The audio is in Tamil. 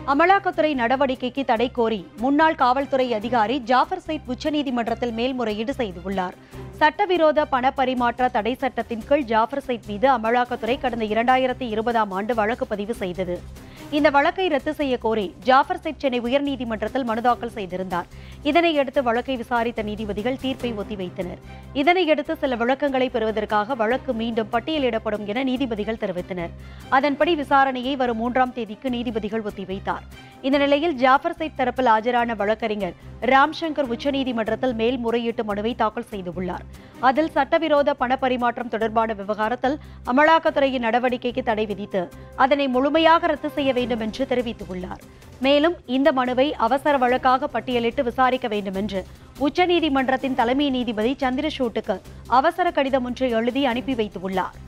அமலாக்கத்துறை நடவடிக்கைக்கு தடை கோரி முன்னாள் காவல்துறை அதிகாரி ஜாஃபர் சைட் உச்சநீதிமன்றத்தில் மேல்முறையீடு செய்துள்ளார் சட்டவிரோத பண பரிமாற்ற தடை சட்டத்தின் கீழ் ஜாஃபர் சைட் மீது அமலாக்கத்துறை கடந்த இரண்டாயிரத்தி இருபதாம் ஆண்டு வழக்கு பதிவு செய்தது இந்த வழக்கை ரத்து செய்ய கோரி ஜாஃபர் சைட் சென்னை உயர்நீதிமன்றத்தில் மனு தாக்கல் செய்திருந்தார் இதனையடுத்து வழக்கை விசாரித்த நீதிபதிகள் தீர்ப்பை ஒத்திவைத்தனர் இதனையடுத்து சில விளக்கங்களை பெறுவதற்காக வழக்கு மீண்டும் பட்டியலிடப்படும் என நீதிபதிகள் தெரிவித்தனர் அதன்படி விசாரணையை வரும் மூன்றாம் தேதிக்கு நீதிபதிகள் ஒத்திவைத்தார் இந்த நிலையில் ஜாஃபர் சைட் தரப்பில் ஆஜரான வழக்கறிஞர் ராம்சங்கர் உச்சநீதிமன்றத்தில் மேல்முறையீட்டு மனுவை தாக்கல் செய்துள்ளார் அதில் சட்டவிரோத பண பரிமாற்றம் தொடர்பான விவகாரத்தில் அமலாக்கத்துறையின் நடவடிக்கைக்கு தடை விதித்து அதனை முழுமையாக ரத்து செய்ய வேண்டும் என்று தெரிவித்துள்ளார் மேலும் இந்த மனுவை அவசர வழக்காக பட்டியலிட்டு விசாரிக்க வேண்டும் என்று உச்சநீதிமன்றத்தின் தலைமை நீதிபதி சந்திரசூட்டுக்கு அவசர கடிதம் ஒன்றை எழுதி அனுப்பி வைத்துள்ளார்